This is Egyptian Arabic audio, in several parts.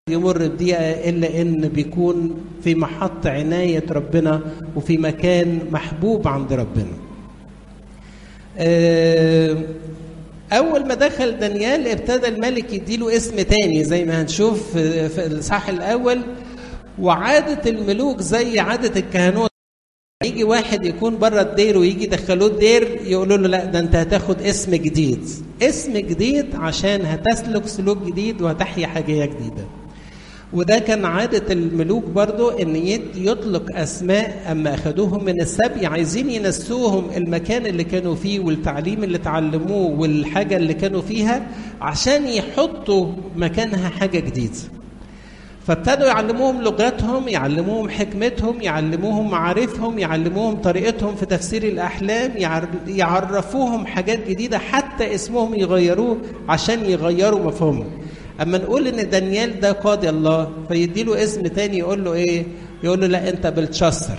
يمر بدقيقة إلا إن بيكون في محط عناية ربنا وفي مكان محبوب عند ربنا أول ما دخل دانيال ابتدى الملك يديله اسم تاني زي ما هنشوف في الإصحاح الأول وعادة الملوك زي عادة الكهنوت يجي واحد يكون بره الدير ويجي يدخلوه الدير يقولوا له لا ده انت هتاخد اسم جديد اسم جديد عشان هتسلك سلوك جديد وهتحيا حاجه جديده وده كان عادة الملوك برضو ان يطلق اسماء اما اخذوهم من السبي عايزين ينسوهم المكان اللي كانوا فيه والتعليم اللي اتعلموه والحاجة اللي كانوا فيها عشان يحطوا مكانها حاجة جديدة فابتدوا يعلموهم لغتهم يعلموهم حكمتهم يعلموهم معارفهم يعلموهم طريقتهم في تفسير الأحلام يعرفوهم حاجات جديدة حتى اسمهم يغيروه عشان يغيروا مفهومهم أما نقول إن دانيال ده قاضي الله فيديله اسم تاني يقول له إيه يقول له لا أنت بلتشستر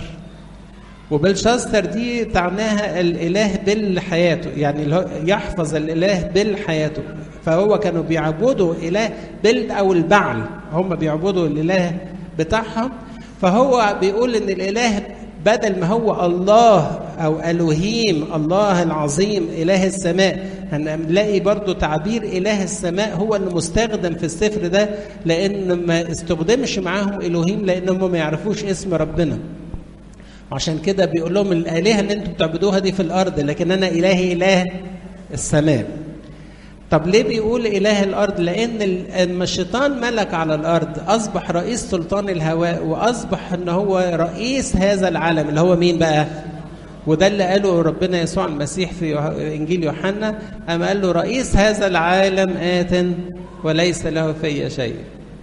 وبلشستر دي تعناها الاله بالحياته يعني يحفظ الاله بالحياته فهو كانوا بيعبدوا اله بل او البعل هم بيعبدوا الاله بتاعهم فهو بيقول ان الاله بدل ما هو الله او الوهيم الله العظيم اله السماء هنلاقي برضو تعبير اله السماء هو اللي مستخدم في السفر ده لان ما استخدمش معاهم الوهيم لانهم ما يعرفوش اسم ربنا وعشان كده بيقول لهم الآلهة اللي انتم بتعبدوها دي في الأرض لكن أنا إلهي إله السماء طب ليه بيقول إله الأرض لأن لما الشيطان ملك على الأرض أصبح رئيس سلطان الهواء وأصبح أن هو رئيس هذا العالم اللي هو مين بقى وده اللي قاله ربنا يسوع المسيح في إنجيل يوحنا أما قال له رئيس هذا العالم آت وليس له في شيء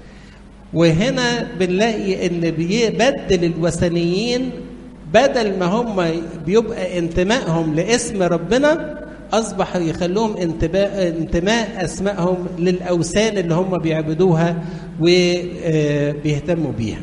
وهنا بنلاقي ان بيبدل الوثنيين بدل ما هم بيبقى انتمائهم لاسم ربنا اصبح يخلوهم انتماء انتماء اسمائهم للاوثان اللي هم بيعبدوها وبيهتموا بيها.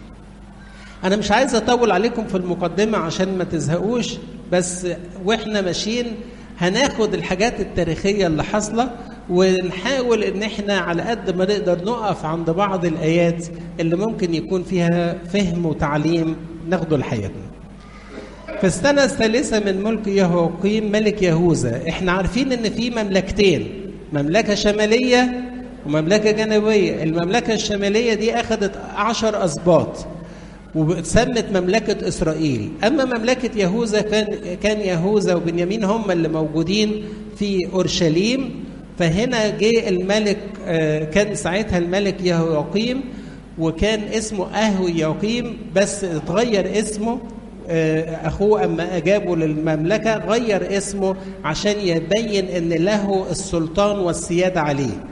انا مش عايز اطول عليكم في المقدمه عشان ما تزهقوش بس واحنا ماشيين هناخد الحاجات التاريخيه اللي حاصله ونحاول ان احنا على قد ما نقدر نقف عند بعض الايات اللي ممكن يكون فيها فهم وتعليم ناخده لحياتنا. في السنة الثالثة من ملك يهوقيم ملك يهوذا احنا عارفين ان في مملكتين مملكة شمالية ومملكة جنوبية المملكة الشمالية دي أخذت عشر أسباط واتسمت مملكة إسرائيل أما مملكة يهوذا كان كان يهوذا وبنيامين هم اللي موجودين في أورشليم فهنا جه الملك كان ساعتها الملك يهوقيم وكان اسمه أهو يقيم بس اتغير اسمه اخوه اما اجابه للمملكه غير اسمه عشان يبين ان له السلطان والسياده عليه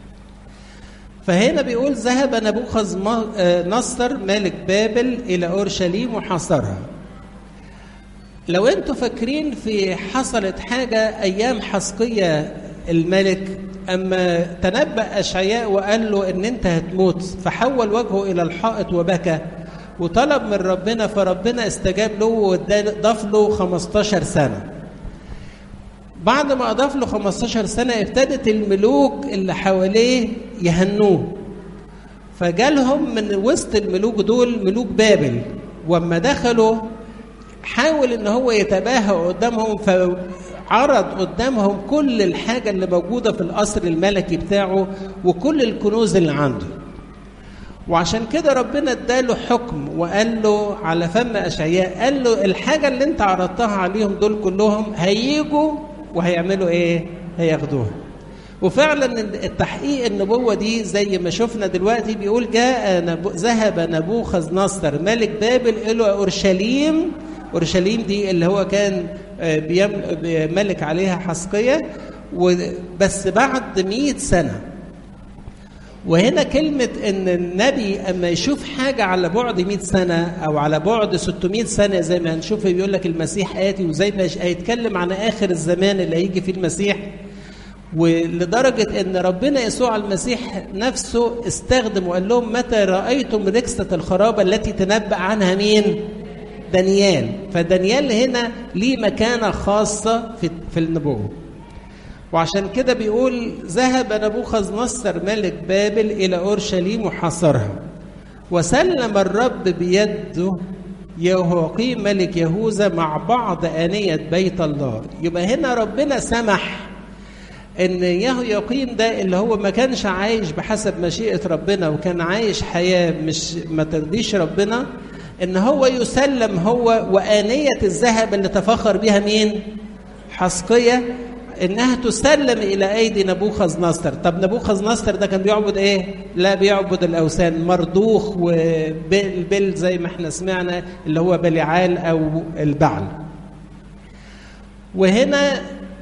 فهنا بيقول ذهب نبوخذ نصر ملك بابل الى اورشليم وحاصرها لو انتوا فاكرين في حصلت حاجه ايام حسقيه الملك اما تنبأ اشعياء وقال له ان انت هتموت فحول وجهه الى الحائط وبكى وطلب من ربنا فربنا استجاب له وضاف له 15 سنه بعد ما اضاف له 15 سنه ابتدت الملوك اللي حواليه يهنوه فجالهم من وسط الملوك دول ملوك بابل واما دخلوا حاول ان هو يتباهى قدامهم فعرض قدامهم كل الحاجه اللي موجوده في القصر الملكي بتاعه وكل الكنوز اللي عنده وعشان كده ربنا اداله حكم وقال له على فم اشعياء قال له الحاجه اللي انت عرضتها عليهم دول كلهم هيجوا وهيعملوا ايه؟ هياخدوها. وفعلا التحقيق النبوه دي زي ما شفنا دلوقتي بيقول جاء نبو ذهب نبوخذ نصر ملك بابل الى اورشليم اورشليم دي اللي هو كان ملك عليها حسقيه بس بعد 100 سنه وهنا كلمة إن النبي أما يشوف حاجة على بعد 100 سنة أو على بعد 600 سنة زي ما هنشوف بيقول لك المسيح آتي وزي ما هيتكلم عن آخر الزمان اللي هيجي فيه المسيح ولدرجة إن ربنا يسوع المسيح نفسه استخدم وقال لهم متى رأيتم ركسة الخرابة التي تنبأ عنها مين؟ دانيال فدانيال هنا ليه مكانة خاصة في في النبوة وعشان كده بيقول ذهب نبوخذ نصر ملك بابل إلى أورشليم وحاصرها وسلم الرب بيده يهوقيم ملك يهوذا مع بعض آنية بيت الله يبقى هنا ربنا سمح ان يهوياقيم ده اللي هو ما كانش عايش بحسب مشيئة ربنا وكان عايش حياة مش ما ترضيش ربنا ان هو يسلم هو وآنية الذهب اللي تفخر بها مين حسقية انها تسلم الى ايدي نبوخذ نصر طب نبوخذ نصر ده كان بيعبد ايه لا بيعبد الاوثان مردوخ وبل زي ما احنا سمعنا اللي هو بليعال او البعل وهنا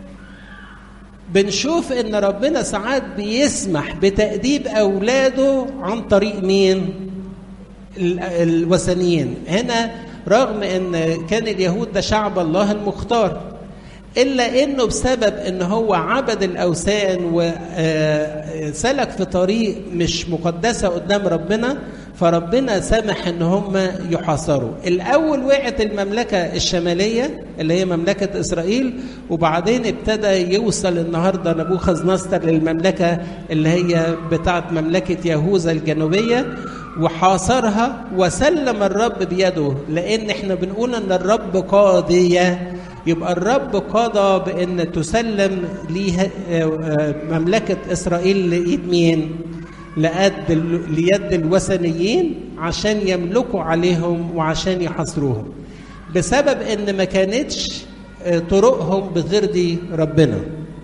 بنشوف ان ربنا ساعات بيسمح بتأديب اولاده عن طريق مين الوثنيين هنا رغم ان كان اليهود ده شعب الله المختار الا انه بسبب ان هو عبد الاوثان وسلك في طريق مش مقدسه قدام ربنا فربنا سمح ان هم يحاصروا الاول وقعت المملكه الشماليه اللي هي مملكه اسرائيل وبعدين ابتدى يوصل النهارده نبوخذ نصر للمملكه اللي هي بتاعت مملكه يهوذا الجنوبيه وحاصرها وسلم الرب بيده لان احنا بنقول ان الرب قاضيه يبقى الرب قضى بان تسلم ليها مملكه اسرائيل لايد مين؟ لقد ليد الوثنيين عشان يملكوا عليهم وعشان يحاصروهم بسبب ان ما كانتش طرقهم بترضي ربنا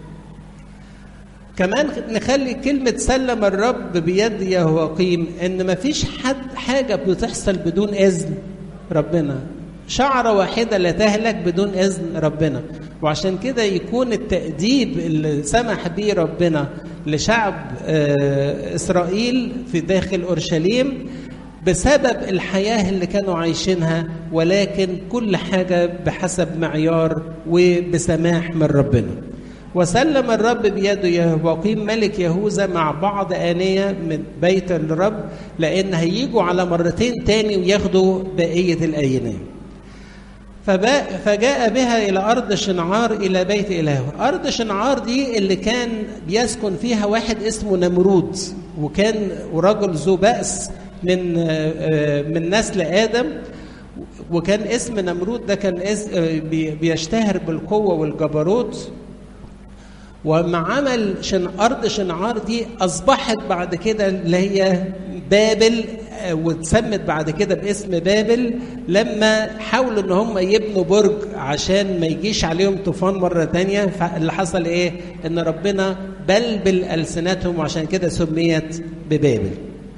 كمان نخلي كلمة سلم الرب بيد يهوقيم إن ما فيش حد حاجة بتحصل بدون إذن ربنا شعرة واحدة لا تهلك بدون إذن ربنا وعشان كده يكون التأديب اللي سمح به ربنا لشعب إسرائيل في داخل أورشليم بسبب الحياة اللي كانوا عايشينها ولكن كل حاجة بحسب معيار وبسماح من ربنا وسلم الرب بيده يهوقيم ملك يهوذا مع بعض آنية من بيت الرب لأن هيجوا على مرتين تاني وياخدوا بقية الآينات فجاء بها إلى أرض شنعار إلى بيت إلهه أرض شنعار دي اللي كان بيسكن فيها واحد اسمه نمرود وكان رجل ذو بأس من من نسل آدم وكان اسم نمرود ده كان بيشتهر بالقوة والجبروت ومع عمل شن أرض شنعار دي أصبحت بعد كده اللي هي بابل واتسمت بعد كده باسم بابل لما حاولوا ان هم يبنوا برج عشان ما يجيش عليهم طوفان مره تانية فاللي حصل ايه ان ربنا بلبل السنتهم وعشان كده سميت ببابل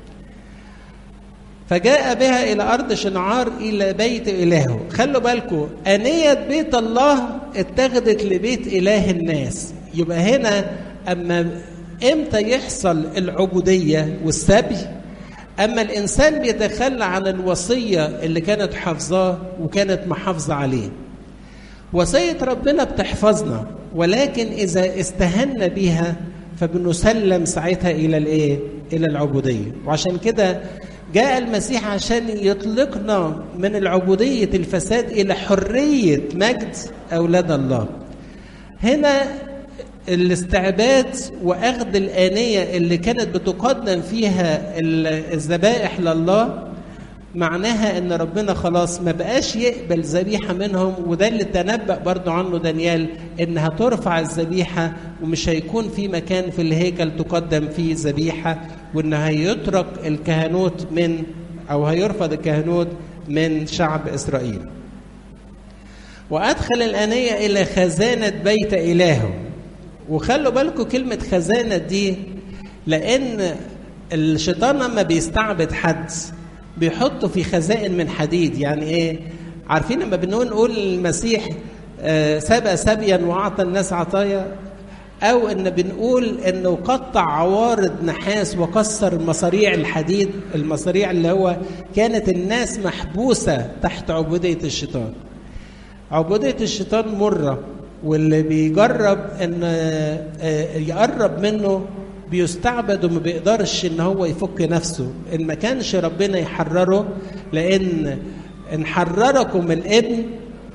فجاء بها الى ارض شنعار الى بيت الهه خلوا بالكم انيه بيت الله اتخذت لبيت اله الناس يبقى هنا اما امتى يحصل العبوديه والسبي اما الانسان بيتخلى عن الوصيه اللي كانت حافظاه وكانت محافظه عليه وصيه ربنا بتحفظنا ولكن اذا استهنا بها فبنسلم ساعتها الى الايه الى العبوديه وعشان كده جاء المسيح عشان يطلقنا من العبوديه الفساد الى حريه مجد اولاد الله هنا الاستعباد واخذ الانيه اللي كانت بتقدم فيها الذبائح لله معناها ان ربنا خلاص ما بقاش يقبل ذبيحه منهم وده اللي تنبأ برضو عنه دانيال انها ترفع الذبيحه ومش هيكون في مكان في الهيكل تقدم فيه ذبيحه وان هيترك الكهنوت من او هيرفض الكهنوت من شعب اسرائيل. وادخل الانيه الى خزانه بيت الهه وخلوا بالكم كلمة خزانة دي لأن الشيطان لما بيستعبد حد بيحطه في خزائن من حديد يعني إيه؟ عارفين لما بنقول نقول المسيح سبق سبيا وأعطى الناس عطايا أو إن بنقول إنه قطع عوارض نحاس وكسر مصاريع الحديد المصاريع اللي هو كانت الناس محبوسة تحت عبودية الشيطان عبودية الشيطان مرة واللي بيجرب ان يقرب منه بيستعبد وما بيقدرش ان هو يفك نفسه ان ما كانش ربنا يحرره لان ان حرركم الابن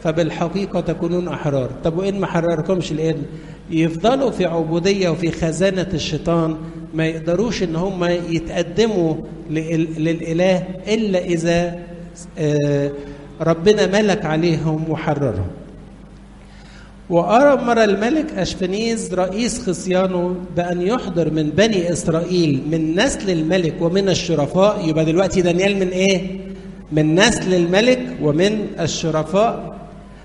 فبالحقيقة تكونون أحرار طب وإن ما حرركمش الآن يفضلوا في عبودية وفي خزانة الشيطان ما يقدروش إن هم يتقدموا للإله إلا إذا ربنا ملك عليهم وحررهم وأمر الملك أشفنيز رئيس خصيانه بأن يحضر من بني إسرائيل من نسل الملك ومن الشرفاء يبقى دلوقتي دانيال من إيه؟ من نسل الملك ومن الشرفاء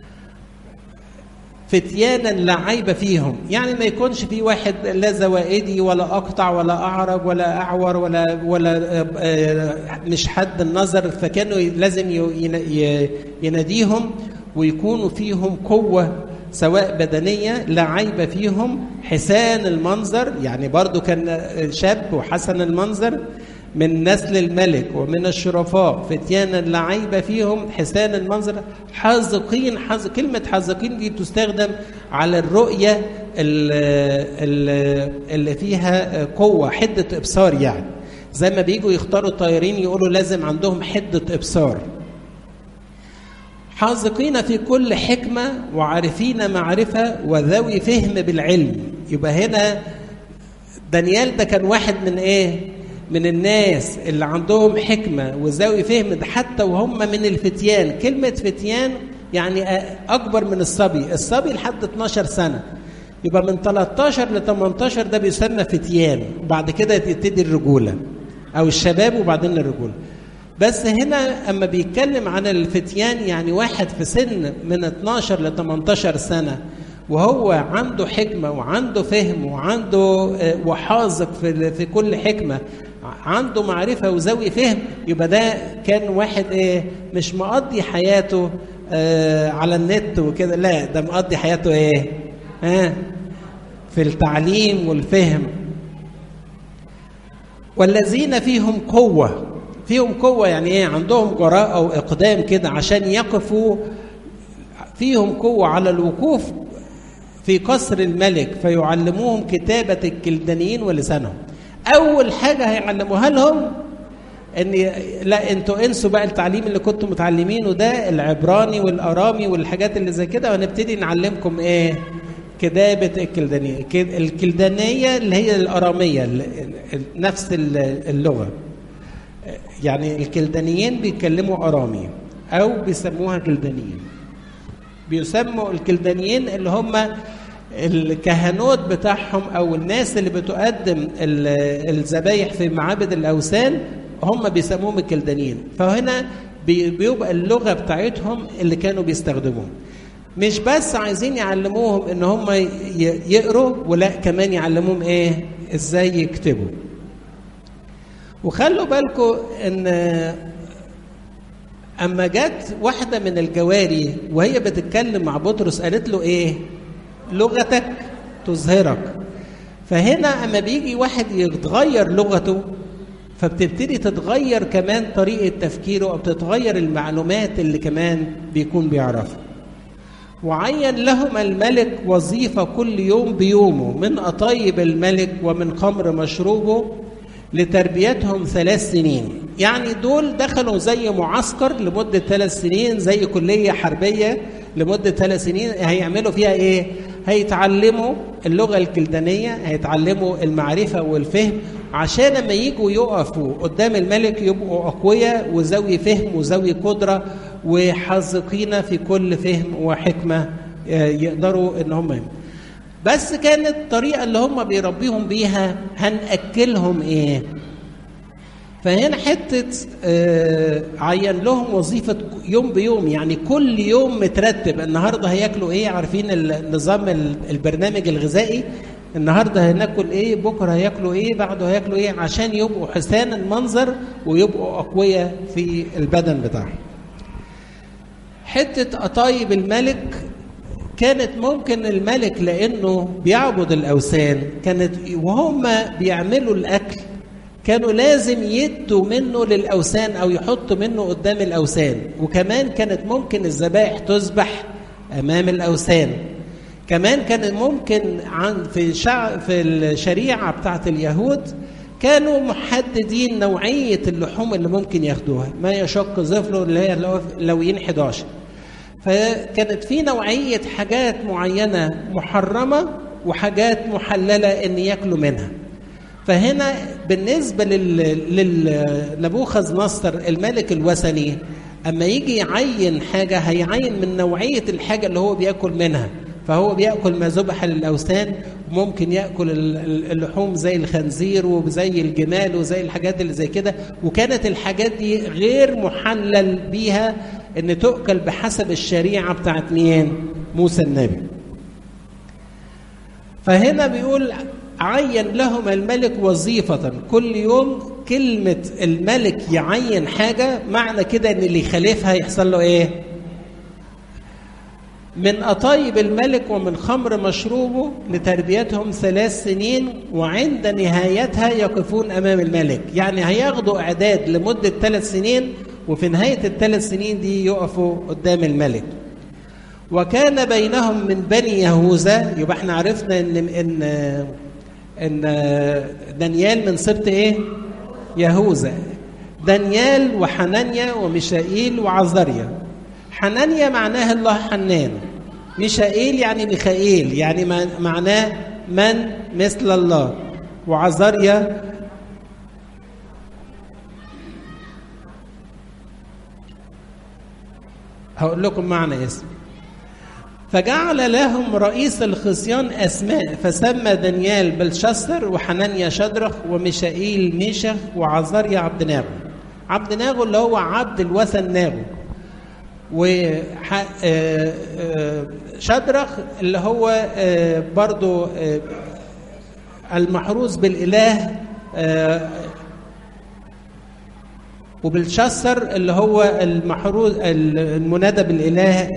فتيانا لا عيب فيهم يعني ما يكونش في واحد لا زوائدي ولا اقطع ولا اعرج ولا اعور ولا ولا مش حد النظر فكانوا لازم يناديهم ويكونوا فيهم قوه سواء بدنيه لا عيب فيهم حسان المنظر يعني برضو كان شاب وحسن المنظر من نسل الملك ومن الشرفاء فتيانا لا عيب فيهم حسان المنظر حاذقين حز... كلمة حاذقين دي تستخدم على الرؤية اللي فيها قوة حدة إبصار يعني زي ما بيجوا يختاروا الطيارين يقولوا لازم عندهم حدة إبصار حاذقين في كل حكمة وعارفين معرفة وذوي فهم بالعلم يبقى هنا دانيال ده كان واحد من ايه من الناس اللي عندهم حكمة وذوي فهم ده حتى وهم من الفتيان كلمة فتيان يعني أكبر من الصبي الصبي لحد 12 سنة يبقى من 13 ل 18 ده بيسمى فتيان وبعد كده يبتدي الرجولة أو الشباب وبعدين الرجولة بس هنا أما بيتكلم عن الفتيان يعني واحد في سن من 12 ل 18 سنة وهو عنده حكمة وعنده فهم وعنده وحاذق في في كل حكمة عنده معرفة وذوي فهم يبقى ده كان واحد ايه مش مقضي حياته آه على النت وكده لا ده مقضي حياته ايه آه في التعليم والفهم والذين فيهم قوة فيهم قوة يعني ايه عندهم جراءة وإقدام كده عشان يقفوا فيهم قوة على الوقوف في قصر الملك فيعلموهم كتابة الكلدانيين ولسانهم أول حاجة هيعلموها لهم ان لا انتوا انسوا بقى التعليم اللي كنتوا متعلمينه ده العبراني والارامي والحاجات اللي زي كده وهنبتدي نعلمكم ايه كتابة الكلدانية الكلدانية اللي هي الارامية نفس اللغة يعني الكلدانيين بيتكلموا ارامي او بيسموها كلدانيين بيسموا الكلدانيين اللي هم الكهنوت بتاعهم او الناس اللي بتقدم الذبايح في معابد الاوثان هم بيسموهم الكلدانيين فهنا بيبقى اللغه بتاعتهم اللي كانوا بيستخدموها مش بس عايزين يعلموهم ان هم يقروا ولا كمان يعلموهم ايه ازاي يكتبوا وخلوا بالكم ان اما جت واحده من الجواري وهي بتتكلم مع بطرس قالت له ايه لغتك تظهرك فهنا اما بيجي واحد يتغير لغته فبتبتدي تتغير كمان طريقه تفكيره او بتتغير المعلومات اللي كمان بيكون بيعرفها وعين لهما الملك وظيفه كل يوم بيومه من قطايب الملك ومن خمر مشروبه لتربيتهم ثلاث سنين يعني دول دخلوا زي معسكر لمدة ثلاث سنين زي كلية حربية لمدة ثلاث سنين هيعملوا فيها ايه هيتعلموا اللغة الكلدانية هيتعلموا المعرفة والفهم عشان لما يجوا يقفوا قدام الملك يبقوا أقوياء وذوي فهم وذوي قدرة وحاذقين في كل فهم وحكمة يقدروا ان هم بس كانت الطريقة اللي هم بيربيهم بيها هنأكلهم ايه فهنا حتة آه عين لهم وظيفة يوم بيوم يعني كل يوم مترتب النهاردة هياكلوا ايه عارفين النظام البرنامج الغذائي النهاردة هناكل ايه بكرة هياكلوا ايه بعده هياكلوا ايه عشان يبقوا حسان المنظر ويبقوا أقوياء في البدن بتاعهم حتة قطايب الملك كانت ممكن الملك لانه بيعبد الاوثان كانت وهم بيعملوا الاكل كانوا لازم يدوا منه للاوثان او يحطوا منه قدام الاوثان وكمان كانت ممكن الذبائح تذبح امام الاوثان كمان كان ممكن عن في شع في الشريعه بتاعت اليهود كانوا محددين نوعيه اللحوم اللي ممكن ياخدوها ما يشق ظفره اللي هي لويين 11 فكانت في نوعيه حاجات معينه محرمه وحاجات محلله ان ياكلوا منها فهنا بالنسبه لنبوخذ نصر الملك الوثني اما يجي يعين حاجه هيعين من نوعيه الحاجه اللي هو بياكل منها فهو بياكل ما ذبح للاوثان وممكن ياكل اللحوم زي الخنزير وزي الجمال وزي الحاجات اللي زي كده وكانت الحاجات دي غير محلل بيها ان تؤكل بحسب الشريعه بتاعت مين؟ موسى النبي. فهنا بيقول عين لهم الملك وظيفة كل يوم كلمة الملك يعين حاجة معنى كده ان اللي يخالفها يحصل له ايه من أطايب الملك ومن خمر مشروبه لتربيتهم ثلاث سنين وعند نهايتها يقفون أمام الملك يعني هياخدوا إعداد لمدة ثلاث سنين وفي نهاية الثلاث سنين دي يقفوا قدام الملك وكان بينهم من بني يهوذا يبقى احنا عرفنا ان ان ان دانيال من سبط ايه يهوذا دانيال وحنانيا وميشائيل وعزريا حنانيا معناها الله حنان ميشائيل يعني ميخائيل يعني معناه من مثل الله وعزريا هقول لكم معنى اسم فجعل لهم رئيس الخصيان أسماء فسمى دانيال بلشسر وحنانيا شدرخ وميشائيل ميشخ وعزريا عبد ناغو عبد ناغو اللي هو عبد الوثن ناغو وشدرخ اللي هو برضو المحروس بالإله وبالشسر اللي هو المحروس المنادى بالإله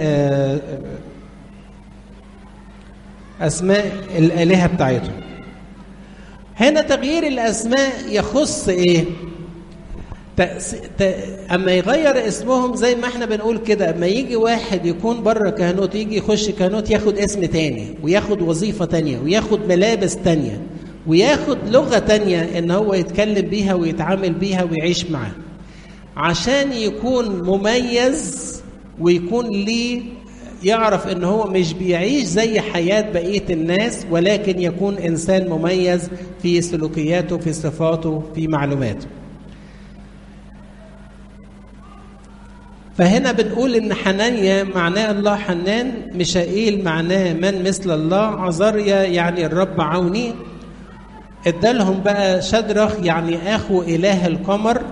أسماء الآلهة بتاعتهم هنا تغيير الأسماء يخص إيه؟ تأس... ت... أما يغير اسمهم زي ما احنا بنقول كده أما يجي واحد يكون بره كهنوت يجي يخش كهنوت ياخد اسم تاني وياخد وظيفة تانية وياخد ملابس تانية وياخد لغة تانية إن هو يتكلم بيها ويتعامل بيها ويعيش معاها عشان يكون مميز ويكون ليه يعرف ان هو مش بيعيش زي حياة بقية الناس ولكن يكون انسان مميز في سلوكياته في صفاته في معلوماته فهنا بنقول ان حنانيا معناه الله حنان ميشائيل معناه من مثل الله عزريا يعني الرب عوني ادالهم بقى شدرخ يعني اخو اله القمر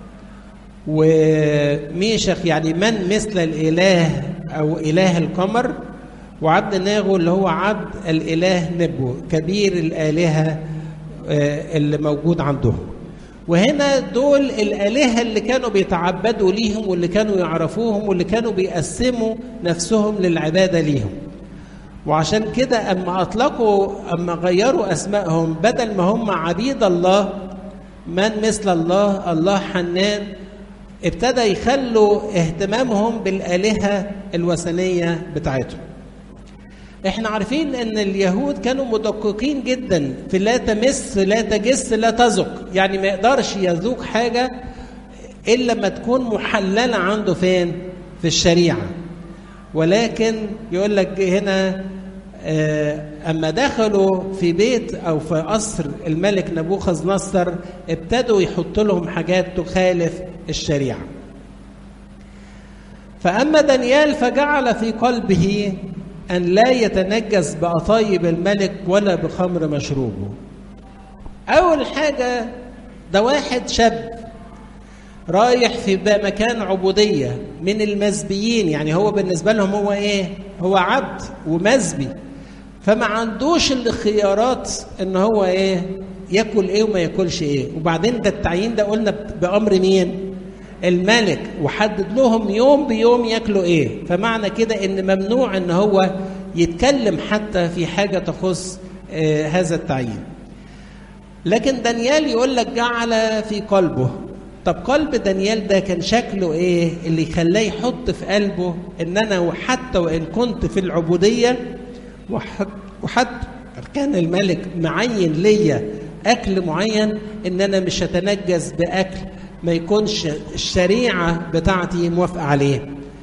وميشخ يعني من مثل الاله او اله القمر وعبد ناغو اللي هو عبد الاله نبو كبير الالهه اللي موجود عندهم وهنا دول الالهه اللي كانوا بيتعبدوا ليهم واللي كانوا يعرفوهم واللي كانوا بيقسموا نفسهم للعباده ليهم وعشان كده اما اطلقوا اما غيروا اسمائهم بدل ما هم عبيد الله من مثل الله الله حنان ابتدى يخلوا اهتمامهم بالآلهة الوثنية بتاعتهم احنا عارفين ان اليهود كانوا مدققين جدا في لا تمس لا تجس لا تذق يعني ما يقدرش يذوق حاجة إلا لما تكون محللة عنده فين في الشريعة ولكن يقول لك هنا أما دخلوا في بيت أو في قصر الملك نبوخذ نصر ابتدوا يحطوا لهم حاجات تخالف الشريعة فأما دانيال فجعل في قلبه أن لا يتنجس بأطايب الملك ولا بخمر مشروبه أول حاجة ده واحد شاب رايح في مكان عبودية من المزبيين يعني هو بالنسبة لهم هو إيه هو عبد ومزبي فما عندوش الخيارات ان هو ايه ياكل ايه وما ياكلش ايه وبعدين ده التعيين ده قلنا بامر مين الملك وحدد لهم يوم بيوم ياكلوا ايه فمعنى كده ان ممنوع ان هو يتكلم حتى في حاجه تخص آه هذا التعيين لكن دانيال يقول لك جعل في قلبه طب قلب دانيال ده كان شكله ايه اللي خلاه يحط في قلبه ان انا حتى وان كنت في العبوديه وحتى كان الملك معين ليا اكل معين ان انا مش هتنجس باكل ما يكونش الشريعه بتاعتي موافقه عليه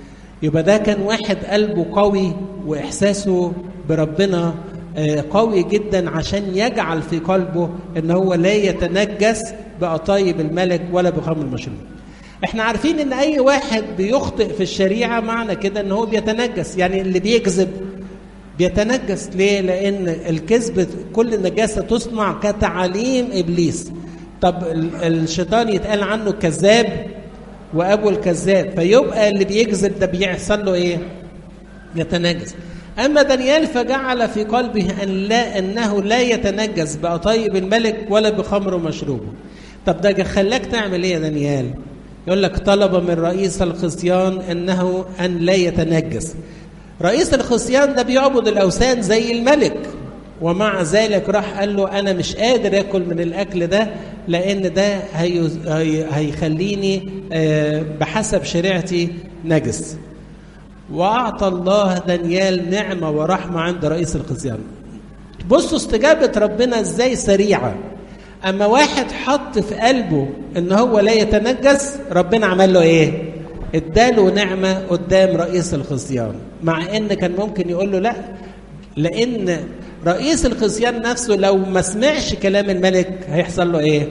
يبقى ده كان واحد قلبه قوي واحساسه بربنا قوي جدا عشان يجعل في قلبه ان هو لا يتنجس بقطايب الملك ولا بخمر المشروب احنا عارفين ان اي واحد بيخطئ في الشريعه معنى كده ان هو بيتنجس يعني اللي بيكذب بيتنجس ليه لان الكذب كل نجاسه تصنع كتعاليم ابليس طب الشيطان يتقال عنه كذاب وابو الكذاب فيبقى اللي بيكذب ده بيحصل له ايه يتنجس اما دانيال فجعل في قلبه ان لا انه لا يتنجس بقطايب الملك ولا بخمر مشروبه طب ده خلاك تعمل ايه يا دانيال يقول لك طلب من رئيس الخصيان انه ان لا يتنجس رئيس الخصيان ده بيعبد الاوثان زي الملك ومع ذلك راح قال له انا مش قادر اكل من الاكل ده لان ده هي هيخليني بحسب شريعتي نجس واعطى الله دانيال نعمه ورحمه عند رئيس الخزيان بصوا استجابه ربنا ازاي سريعه اما واحد حط في قلبه ان هو لا يتنجس ربنا عمل له ايه اداله نعمه قدام رئيس الخصيان مع ان كان ممكن يقول له لا لان رئيس الخصيان نفسه لو ما سمعش كلام الملك هيحصل له ايه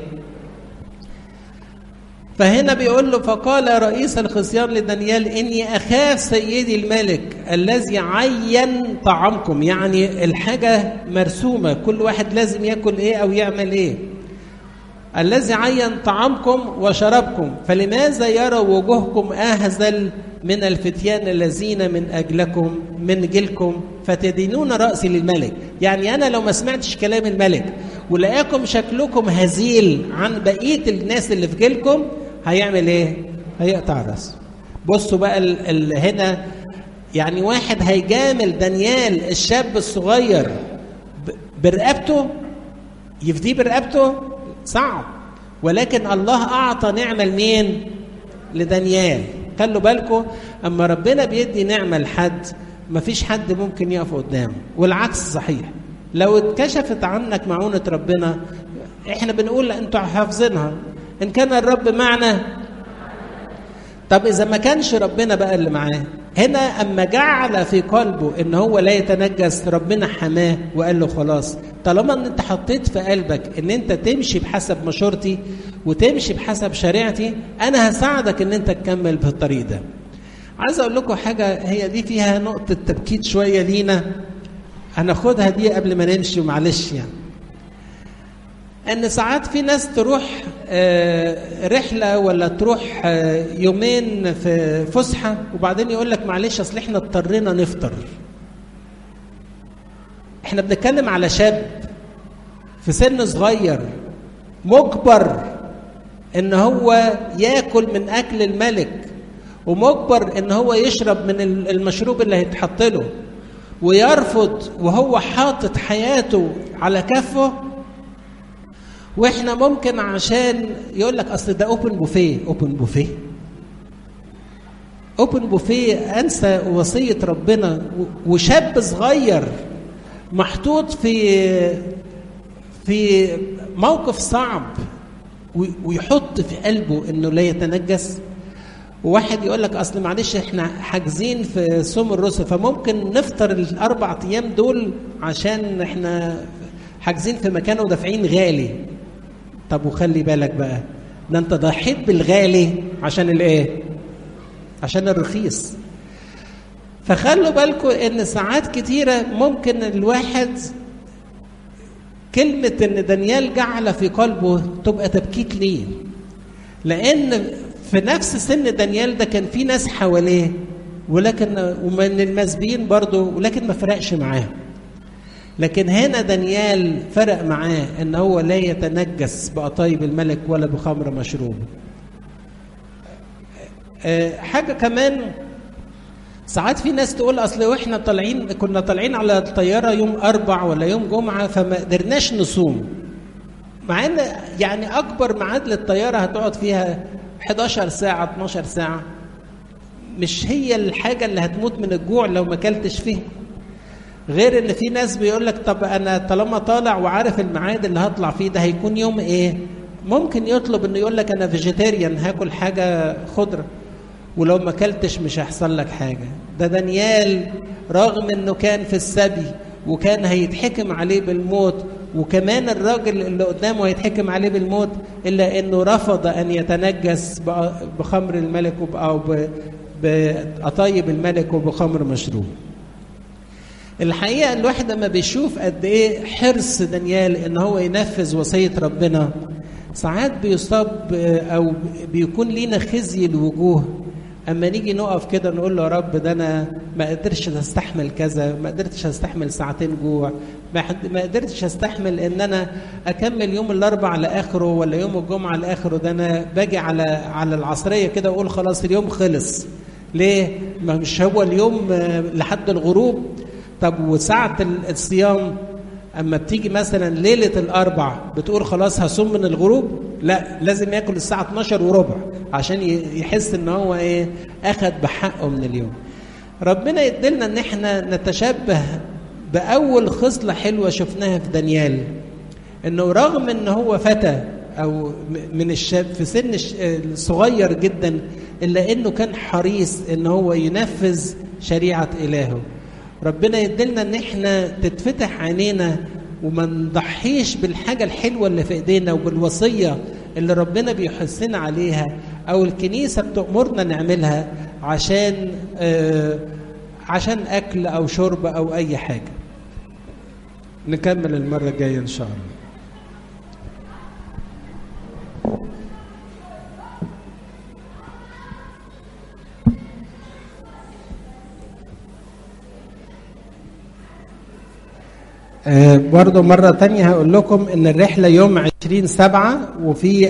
فهنا بيقول له فقال رئيس الخصيان لدانيال اني اخاف سيدي الملك الذي عين طعامكم يعني الحاجه مرسومه كل واحد لازم ياكل ايه او يعمل ايه الذي عين طعامكم وشربكم فلماذا يرى وجوهكم اهزل من الفتيان الذين من اجلكم من جيلكم فتدينون راسي للملك يعني انا لو ما سمعتش كلام الملك ولقاكم شكلكم هزيل عن بقيه الناس اللي في جيلكم هيعمل ايه هيقطع راسه بصوا بقى ال ال هنا يعني واحد هيجامل دانيال الشاب الصغير برقبته يفديه برقبته صعب ولكن الله اعطى نعمه لمين لدانيال خلوا بالكم اما ربنا بيدي نعمه لحد مفيش حد ممكن يقف قدامه والعكس صحيح لو اتكشفت عنك معونه ربنا احنا بنقول انتوا حافظينها ان كان الرب معنا طب اذا ما كانش ربنا بقى اللي معاه هنا اما جعل في قلبه ان هو لا يتنجس ربنا حماه وقال له خلاص طالما ان انت حطيت في قلبك ان انت تمشي بحسب مشورتي وتمشي بحسب شريعتي انا هساعدك ان انت تكمل بالطريق ده عايز اقول لكم حاجه هي دي فيها نقطه تبكيت شويه لينا هناخدها دي قبل ما نمشي معلش يعني ان ساعات في ناس تروح رحله ولا تروح يومين في فسحه وبعدين يقول لك معلش اصل احنا اضطرينا نفطر احنا بنتكلم على شاب في سن صغير مجبر ان هو ياكل من اكل الملك ومجبر ان هو يشرب من المشروب اللي هيتحط له ويرفض وهو حاطط حياته على كفه واحنا ممكن عشان يقول لك اصل ده اوبن بوفيه اوبن بوفيه اوبن بوفيه انسى وصيه ربنا وشاب صغير محطوط في في موقف صعب ويحط في قلبه انه لا يتنجس وواحد يقول لك اصل معلش احنا حاجزين في صوم الرسل فممكن نفطر الاربع ايام دول عشان احنا حاجزين في مكان ودافعين غالي طب وخلي بالك بقى ده انت ضحيت بالغالي عشان الايه عشان الرخيص فخلوا بالكم ان ساعات كتيره ممكن الواحد كلمة إن دانيال جعل في قلبه تبقى تبكيت ليه؟ لأن في نفس سن دانيال ده كان في ناس حواليه ولكن ومن المسبيين برضه ولكن ما فرقش معاه. لكن هنا دانيال فرق معاه ان هو لا يتنجس بقطايب الملك ولا بخمر مشروب أه حاجه كمان ساعات في ناس تقول اصل واحنا طالعين كنا طالعين على الطياره يوم اربع ولا يوم جمعه فما قدرناش نصوم مع ان يعني اكبر ميعاد للطياره هتقعد فيها 11 ساعه 12 ساعه مش هي الحاجه اللي هتموت من الجوع لو ما اكلتش فيها غير ان في ناس بيقول لك طب انا طالما طالع وعارف الميعاد اللي هطلع فيه ده هيكون يوم ايه ممكن يطلب انه يقول لك انا فيجيتيريان هاكل حاجه خضره ولو ما اكلتش مش هيحصل لك حاجه ده دانيال رغم انه كان في السبي وكان هيتحكم عليه بالموت وكمان الراجل اللي قدامه هيتحكم عليه بالموت الا انه رفض ان يتنجس بخمر الملك او بقطايب الملك وبخمر مشروب الحقيقه الواحد لما بيشوف قد ايه حرص دانيال ان هو ينفذ وصيه ربنا ساعات بيصاب او بيكون لينا خزي الوجوه اما نيجي نقف كده نقول له يا رب ده انا ما قدرتش استحمل كذا ما قدرتش استحمل ساعتين جوع ما قدرتش استحمل ان انا اكمل يوم الاربع لاخره ولا يوم الجمعه لاخره ده انا باجي على على العصريه كده اقول خلاص اليوم خلص ليه ما مش هو اليوم لحد الغروب طب وساعه الصيام اما بتيجي مثلا ليله الاربع بتقول خلاص هصوم من الغروب لا لازم ياكل الساعه 12 وربع عشان يحس ان هو ايه اخذ بحقه من اليوم ربنا يدلنا ان احنا نتشبه باول خصله حلوه شفناها في دانيال انه رغم ان هو فتى او من الشاب في سن صغير جدا الا انه كان حريص ان هو ينفذ شريعه الهه ربنا يدلنا ان احنا تتفتح عينينا وما نضحيش بالحاجه الحلوه اللي في ايدينا وبالوصيه اللي ربنا بيحسنا عليها او الكنيسه بتامرنا نعملها عشان آه عشان اكل او شرب او اي حاجه نكمل المره الجايه ان شاء الله آه برضو مرة تانية هقول لكم إن الرحلة يوم عشرين سبعة وفي